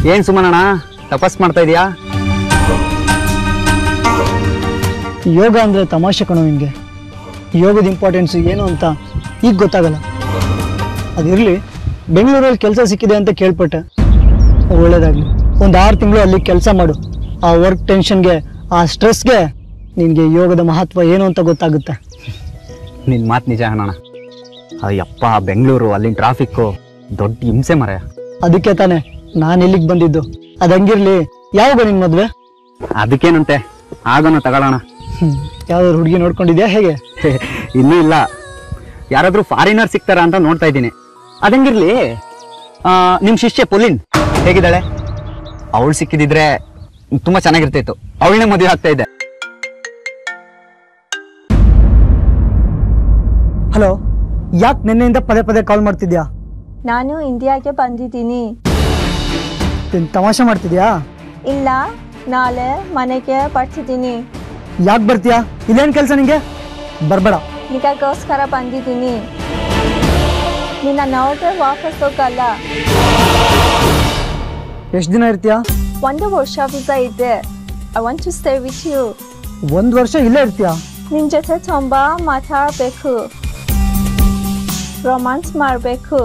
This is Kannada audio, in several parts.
ಏನ್ ಸುಮನಣ್ಣ ತಪಸ್ ಮಾಡ್ತಾ ಇದೀಯಾ ಯೋಗ ಅಂದರೆ ತಮಾಷೆ ಕಣೋ ನಿಮಗೆ ಯೋಗದ ಇಂಪಾರ್ಟೆನ್ಸ್ ಏನು ಅಂತ ಈಗ ಗೊತ್ತಾಗಲ್ಲ ಅದಿರಲಿ ಬೆಂಗಳೂರಲ್ಲಿ ಕೆಲಸ ಸಿಕ್ಕಿದೆ ಅಂತ ಕೇಳ್ಪಟ್ಟೆ ಒಳ್ಳೇದಾಗಲಿ ಒಂದು ಆರು ತಿಂಗಳು ಅಲ್ಲಿ ಕೆಲಸ ಮಾಡು ಆ ವರ್ಕ್ ಟೆನ್ಷನ್ಗೆ ಆ ಸ್ಟ್ರೆಸ್ಗೆ ನಿನಗೆ ಯೋಗದ ಮಹತ್ವ ಏನು ಅಂತ ಗೊತ್ತಾಗುತ್ತೆ ನಿನ್ ಮಾತು ನಿಜ ಅಣ್ಣ ಅಯ್ಯಪ್ಪ ಬೆಂಗಳೂರು ಅಲ್ಲಿನ ಟ್ರಾಫಿಕ್ಕು ದೊಡ್ಡ ಹಿಂಸೆ ಮರೆಯ ಅದಕ್ಕೆ ತಾನೇ ನಾನು ಇಲ್ಲಿಗೆ ಬಂದಿದ್ದು ಅದು ಹಂಗಿರ್ಲಿ ಯಾವಾಗ ನಿನ್ನ ಮದುವೆ ಅದಕ್ಕೇನಂತೆ ಆಗೋಣ ತಗೊಳ್ಳೋಣ ಯಾವ್ದಾದ್ರು ಹುಡುಗಿ ನೋಡ್ಕೊಂಡಿದ್ಯಾ ಹೇಗೆ ಇನ್ನೂ ಇಲ್ಲ ಯಾರಾದ್ರೂ ಫಾರಿನರ್ ಸಿಗ್ತಾರ ಅಂತ ನೋಡ್ತಾ ಇದ್ದೀನಿ ಅದಂಗಿರ್ಲಿ ಆ, ನಿಮ್ ಶಿಷ್ಯ ಪುಲಿನ್ ಹೇಗಿದ್ದಾಳೆ ಅವಳು ಸಿಕ್ಕಿದಿದ್ರೆ ತುಂಬಾ ಚೆನ್ನಾಗಿರ್ತಿತ್ತು ಅವಳನ್ನೇ ಮದುವೆ ಆಗ್ತಾ ಇದ್ದೆ ಹಲೋ ಯಾಕೆ ನಿನ್ನೆಯಿಂದ ಪದೇ ಪದೇ ಕಾಲ್ ಮಾಡ್ತಿದ್ಯಾ ನಾನು ಇಂಡಿಯಾಗೆ ಬಂದಿದ್ದೀನಿ ಏನ್ ತಮಾಷೆ ಮಾಡ್ತಿದ್ಯಾ ಇಲ್ಲ ನಾಳೆ ಮನೆಗೆ ಬರ್ತಿದ್ದೀನಿ ಯಾಕೆ ಬರ್ತೀಯಾ ಇಲ್ಲೇನು ಕೆಲಸ ನಿಂಗೆ ಬರಬೇಡ ನಿಗಗೋಸ್ಕರ ಬಂದಿದ್ದೀನಿ ನಿನ್ನ ನೋಡ್ರೆ ವಾಪಸ್ ಹೋಗಲ್ಲ ಎಷ್ಟು ದಿನ ಇರ್ತೀಯಾ ಒಂದು ವರ್ಷ ವೀಸಾ ಇದೆ I want to stay with you ಒಂದು ವರ್ಷ ಇಲ್ಲೇ ಇರ್ತೀಯಾ ನಿನ್ನ ಜೊತೆ ತುಂಬ ಮಾತಾಡಬೇಕು ರೊಮ್ಯಾನ್ಸ್ ಮಾಡಬೇಕು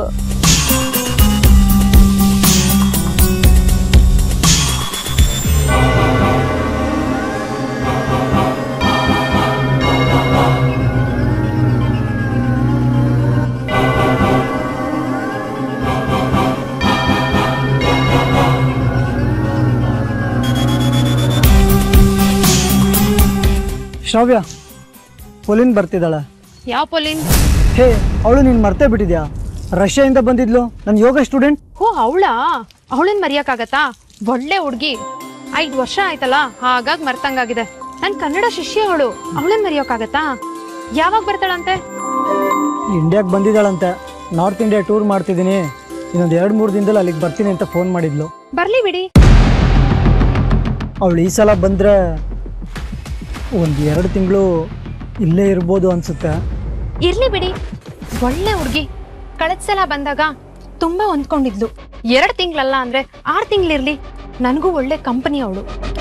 ಶ್ರಾವ್ಯ ಪೊಲಿನ್ ಬರ್ತಿದ್ದಾಳೆ ಯಾವ ಪೊಲಿನ್ ಹೇ ಅವಳು ನೀನು ಮರ್ತೇ ಬಿಟ್ಟಿದ್ಯಾ ರಷ್ಯಾದಿಂದ ಬಂದಿದ್ಲು ನನ್ನ ಯೋಗ ಸ್ಟೂಡೆಂಟ್ ಹೋ ಅವಳಾ ಅವಳನ್ ಮರಿಯಕ್ಕಾಗತ್ತಾ ಒಳ್ಳೆ ಹುಡ್ಗಿ ಐದ್ ವರ್ಷ ಆಯ್ತಲ್ಲ ಹಾಗಾಗಿ ಮರ್ತಂಗಾಗಿದೆ ನನ್ ಕನ್ನಡ ಶಿಷ್ಯ ಅವಳು ಅವಳನ್ ಮರಿಯೋಕ್ಕಾಗತ್ತಾ ಯಾವಾಗ ಬರ್ತಾಳಂತೆ ಇಂಡಿಯಾಗೆ ಬಂದಿದ್ದಾಳಂತೆ ನಾರ್ತ್ ಇಂಡಿಯಾ ಟೂರ್ ಮಾಡ್ತಿದ್ದೀನಿ ಇನ್ನೊಂದು ಎರಡು ಮೂರು ದಿನದಲ್ಲಿ ಅಲ್ಲಿಗೆ ಬರ್ತೀನಿ ಅಂತ ಫೋನ್ ಮಾಡಿದ್ಲು ಬರ್ಲಿ ಬಿಡಿ ಅವಳು ಈ ಸಲ ಬಂದರೆ ಒಂದು ಎರಡು ತಿಂಗಳು ಇಲ್ಲೇ ಇರ್ಬೋದು ಅನ್ಸುತ್ತೆ ಇರ್ಲಿ ಬಿಡಿ ಒಳ್ಳೆ ಹುಡ್ಗಿ ಕಳೆದ್ ಸಲ ಬಂದಾಗ ತುಂಬಾ ಹೊಂದ್ಕೊಂಡಿದ್ಲು ಎರಡ್ ತಿಂಗಳಲ್ಲ ಅಂದ್ರೆ ಆರ್ ತಿಂಗಳಿರ್ಲಿ ನನಗೂ ಒಳ್ಳೆ ಕಂಪನಿ ಅವಳು